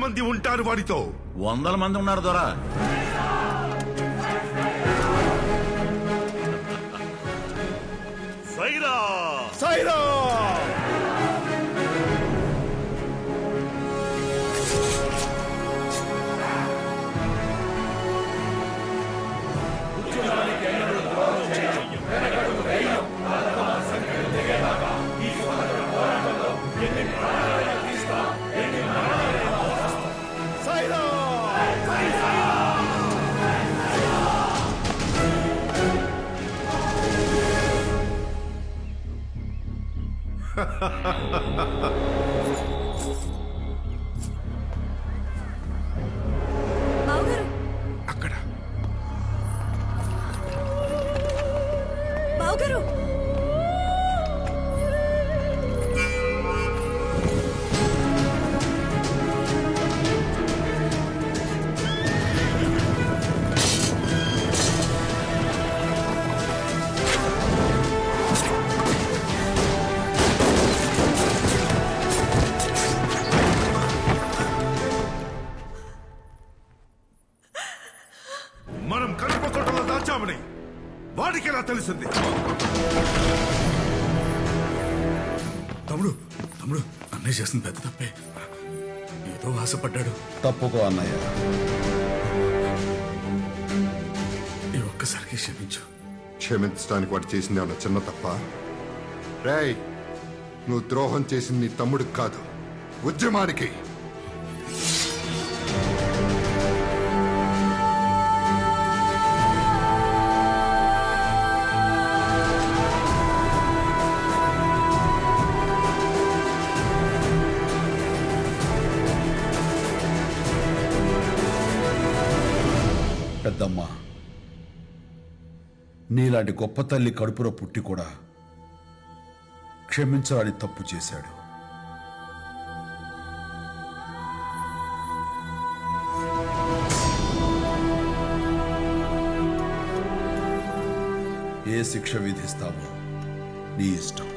మంది ఉంటారు వాడితో వందల మంది ఉన్నారు దొరా సైరా సైరా సైరా బావగారు అక్కడ బావగారు మనం కడపకోటలో దాచామని వాడికి ఎలా తెలిసింది తమ్ముడు తమ్ముడు అన్నయ్య చేసిన పెద్ద తప్పే ఏదో ఆశపడ్డాడు తప్పుకో అన్నయ్య ఈ ఒక్కసారికి క్షమించు క్షమించడానికి వాడు చేసింది ఏమన్నా చిన్న తప్ప రేయ్ నువ్వు ద్రోహం చేసింది నీ తమ్ముడికి కాదు ఉద్యమానికి పెద్దమ్మ నీలాంటి గొప్ప తల్లి కడుపులో పుట్టి కూడా క్షమించాలని తప్పు చేశాడు ఏ శిక్ష విధిస్తావో నీ ఇష్టం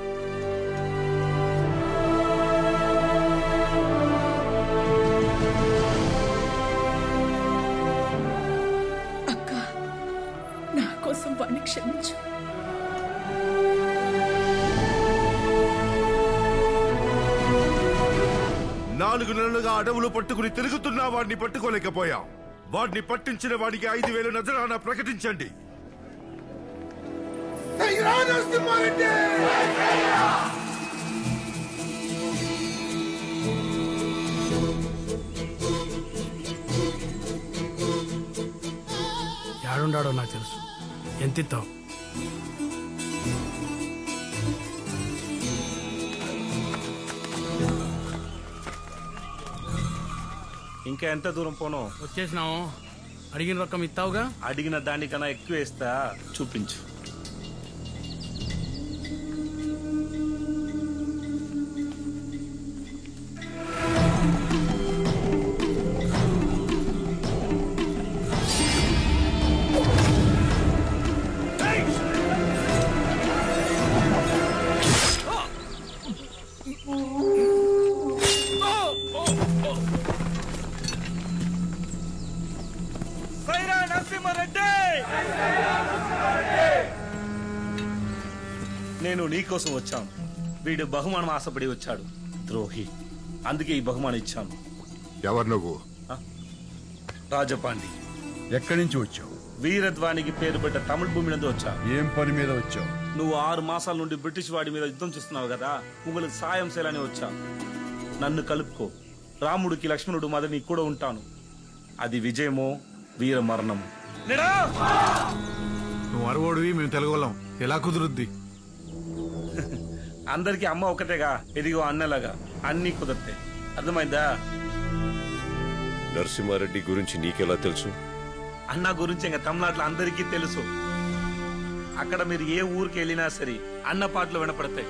అక్క నా కోసం వాణ్ణి క్షమించు నాలుగు నెలలుగా అడవులు పట్టుకుని తిరుగుతున్నా వాడిని పట్టుకోలేకపోయాం వాడిని పట్టించిన వాడికి ఐదు వేలు నజరానా ప్రకటించండి యాడుండాడో నాకు తెలుసు ఎంత ఇస్తావు ఇంకా ఎంత దూరం పోను వచ్చేసినావు అడిగిన రకం ఇస్తావుగా అడిగిన దానికన్నా ఎక్కువ వేస్తా చూపించు సైరా నరసింహారెడ్డి నేను నీకోసం వచ్చాను వీడు బహుమానం ఆశపడి వచ్చాడు ద్రోహి అందుకే ఈ బహుమానం ఇచ్చాను ఎవరు నువ్వు రాజపాండి ఎక్కడి నుంచి వచ్చావు వీరధ్వానికి పేరు పెట్ట తమిళ భూమి నుండి వచ్చా ఏం పని మీద వచ్చావు నువ్వు ఆరు మాసాల నుండి బ్రిటిష్ వాడి మీద యుద్ధం చేస్తున్నావు కదా మిమ్మల్ని సాయం చేయాలని వచ్చా నన్ను కలుపుకో రాముడికి లక్ష్మణుడు మద నీకు కూడా ఉంటాను అది విజయమో వీర మరణము నువ్వు అరవోడివి మేము తెలుగులం ఎలా కుదురుద్ది అందరికి అమ్మ ఒకటేగా ఎదిగో అన్నలాగా అన్ని కుదిరితే అర్థమైందా నరసింహారెడ్డి గురించి నీకెలా తెలుసు అన్న గురించి ఇంకా తమిళనాడులో అందరికీ తెలుసు అక్కడ మీరు ఏ ఊరికి వెళ్ళినా సరే అన్న పాటలు వినపడతాయి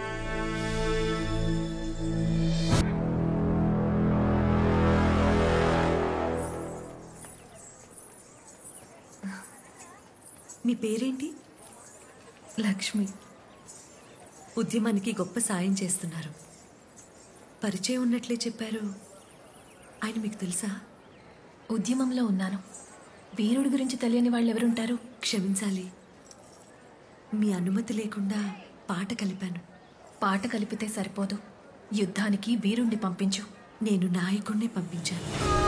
మీ పేరేంటి లక్ష్మి ఉద్యమానికి గొప్ప సాయం చేస్తున్నారు పరిచయం ఉన్నట్లే చెప్పారు ఆయన మీకు తెలుసా ఉద్యమంలో ఉన్నాను వీరుడి గురించి తెలియని వాళ్ళు ఎవరుంటారు క్షమించాలి మీ అనుమతి లేకుండా పాట కలిపాను పాట కలిపితే సరిపోదు యుద్ధానికి వీరుణ్ణి పంపించు నేను నాయకుణ్ణి పంపించాను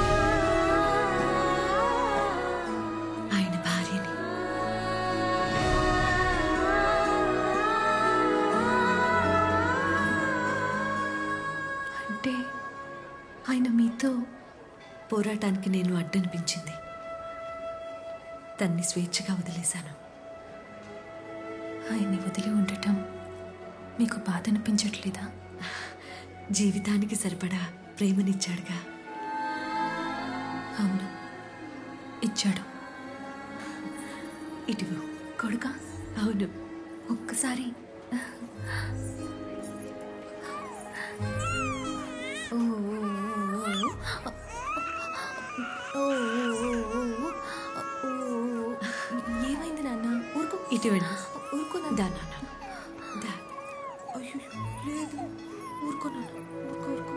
ఆయన భార్యని అంటే ఆయన మీతో పోరాటానికి నేను అడ్డనిపించింది తన్ని స్వేచ్ఛగా వదిలేశాను ఆయన్ని వదిలి ఉండటం మీకు బాధ అనిపించట్లేదా జీవితానికి సరిపడా ప్రేమనిచ్చాడుగా అవును ఇచ్చాడు ఇటువు కొడుక అవును ఒక్కసారి ఓ, ఓ, ఓ, ఓ, ఏమైంది నాన్న ఊరుకో ఇటువంటి ఊరుకో దా నాన్న నాన్న దా అయ్యో లేదు ఊరుకో నాన్న ఊరుకో ఊరుకో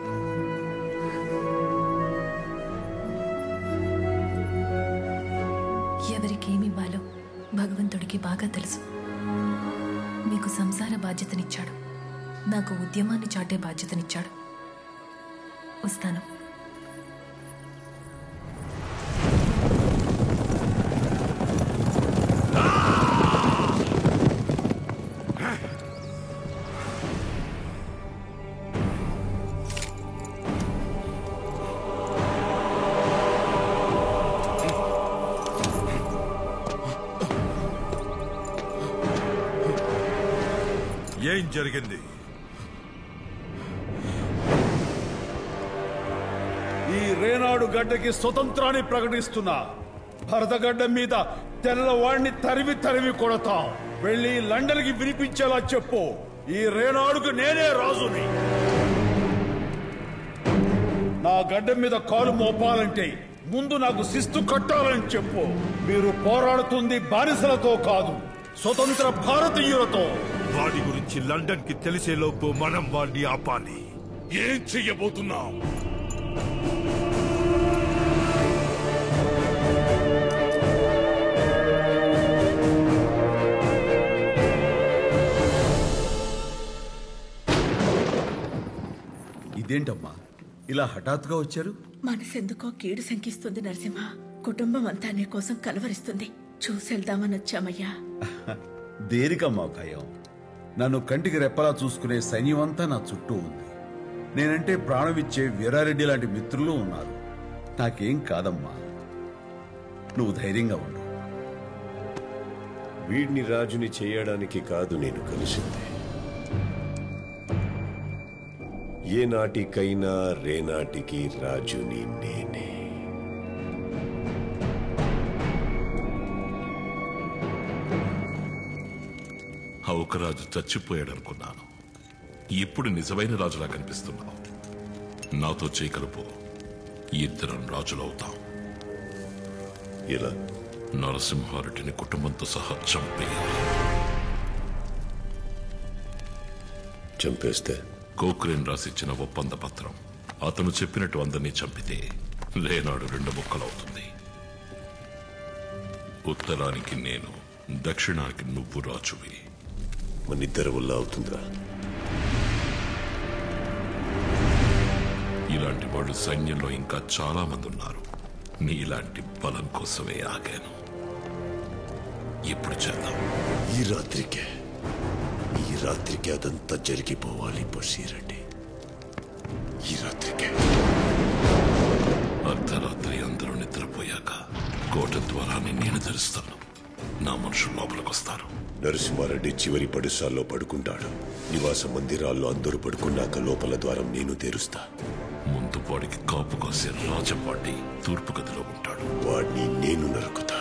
ఎవరికేమివ్వాలో భగవంతుడికి బాగా తెలుసు మీకు సంసార బాధ్యతనిచ్చాడు నాకు ఉద్యమాన్ని చాటే బాధ్యతనిచ్చాడు వస్తాను ఏం జరిగింది ఈ రేనాడు గడ్డకి స్వతంత్రాన్ని ప్రకటిస్తున్నా భరతగడ్డ మీద తెల్లవాడిని తరిమి తరిమి కొడతాం వెళ్ళి లండన్కి వినిపించేలా చెప్పు ఈ రేనాడుకు నేనే రాజుని నా గడ్డ మీద కాలు మోపాలంటే ముందు నాకు శిస్తు కట్టాలని చెప్పు మీరు పోరాడుతుంది బానిసలతో కాదు స్వతంత్ర భారతీయులతో వాడి గురించి లండన్ కి తెలిసేలోపు మనం వాడిని ఆపాలి ఏం చెయ్యబోతున్నాం ఇదేంటమ్మా ఇలా హఠాత్తుగా వచ్చారు మనసెందుకో కీడు శంకిస్తుంది నరసింహ కుటుంబం అంతా నీ కోసం కలవరిస్తుంది చూసెళ్దామని వచ్చామయ్యా దేనికమ్మా భయం నన్ను కంటికి రెప్పలా చూసుకునే సైన్యం అంతా నా చుట్టూ ఉంది నేనంటే ప్రాణమిచ్చే వీరారెడ్డి లాంటి మిత్రులు ఉన్నారు నాకేం కాదమ్మా నువ్వు ధైర్యంగా ఉండు వీడిని రాజుని చేయడానికి కాదు నేను కలిసింది ఏ నాటికైనా రేనాటికి రాజుని నేనే హౌకరాజు చచ్చిపోయాడనుకున్నాను ఇప్పుడు నిజమైన రాజులా కనిపిస్తున్నావు నాతో చేయకలుపు ఇద్దరం రాజులవుతాం ఇలా నరసింహారెడ్డిని కుటుంబంతో సహా చంపేయాలి చంపేస్తే కోక్రేన్ రాసిచ్చిన ఒప్పంద పత్రం అతను చెప్పినట్టు అందరినీ చంపితే లేనాడు రెండు ముక్కలవుతుంది ఉత్తరానికి నేను దక్షిణానికి నువ్వు రాజువి మనిద్దరి వల్ల అవుతుందిరా ఇలాంటి వాళ్ళు సైన్యంలో ఇంకా చాలా మంది ఉన్నారు నీలాంటి బలం కోసమే ఆగాను ఇప్పుడు చేద్దాం ఈ రాత్రికే ఈ రాత్రికి అదంతా జరిగిపోవాలి బషీరెడ్డి ఈ రాత్రికే అర్ధరాత్రి అందరూ నిద్రపోయాక కోట ద్వారాన్ని నేను తెరుస్తాను నా మనుషులు లోపలికి వస్తారు నరసింహారెడ్డి చివరి పడుసాల్లో పడుకుంటాడు నివాస మందిరాల్లో అందరూ పడుకున్నాక లోపల ద్వారం నేను తెరుస్తా ముందు వాడికి కాపు కాసే రాజపాటి తూర్పు గదిలో ఉంటాడు వాడిని నేను నరుకుతా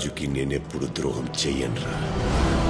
రాజుకి నేనెప్పుడు ద్రోహం చెయ్యనురా